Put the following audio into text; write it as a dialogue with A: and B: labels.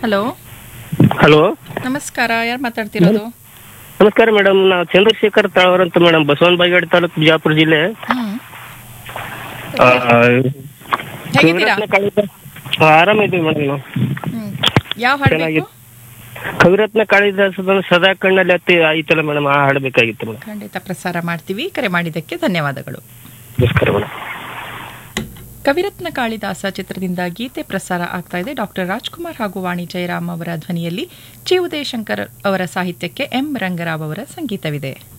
A: Hello
B: hello
A: ನಮಸ್ಕಾರ ಯಾರು ಮಾತಾಡ್ತಿರೋದು
B: ನಮಸ್ಕಾರ ಮೇಡಮ್ ನಾವು ಚಂದ್ರಶೇಖರ್ ತಾಳವರ್ ಅಂತ ಮೇಡಮ್ ಬಸವನ ಬಾಗೇವಾಡಿ ತಾಲೂಕು ಬಿಜಾಪುರ ಜಿಲ್ಲೆ
A: ಹ್ಮ್
B: ಆ,
A: ಹೇಗಿದ್ದೀರಾ
B: ಕವಿರತ್ನ ಕಾಳಿದಾಸ ಆ, ಆರಾಮಿದ್ದೀವಿ ಮೇಡಮ್ ನಾವು
A: ಹ್ಮ್ ಯಾವ ಹಾಡು ಬೇಕು
B: ಚೆನ್ನಾಗಿದೆ. ಕವಿರತ್ನ ಕಾಳಿದಾಸದ ಸದಾ ಕಣ್ಣಲ್ಲಿ ಹತ್ತಿ ಆಯ್ತಲ್ಲ ಮೇಡಮ್ ಆ ಹಾಡಬೇಕಾಗಿತ್ತು ಮೇಡಮ್
A: ಖಂಡಿತ ಪ್ರಸಾರ ಮಾಡ್ತೀವಿ ಕರೆ ಮಾಡಿದ್ದಕ್ಕೆ ಧನ್ಯವಾದಗಳು
B: ನಮಸ್ಕಾರ ಮೇಡಮ್
A: ಕವಿರತ್ನ ಕಾಳಿದಾಸ ಚಿತ್ರದಿಂದ ಗೀತೆ ಪ್ರಸಾರ ಆಗ್ತಾ ಇದೆ ಡಾಕ್ಟರ್ ರಾಜ್ಕುಮಾರ್ ಹಾಗೂ ವಾಣಿ ಜಯರಾಮ್ ಅವರ ಧ್ವನಿಯಲ್ಲಿ ಚಿ ಉದಯಶಂಕರ್ ಅವರ ಸಾಹಿತ್ಯಕ್ಕೆ ಎಂ ರಂಗರಾವ್ ಅವರ ಸಂಗೀತವಿದೆ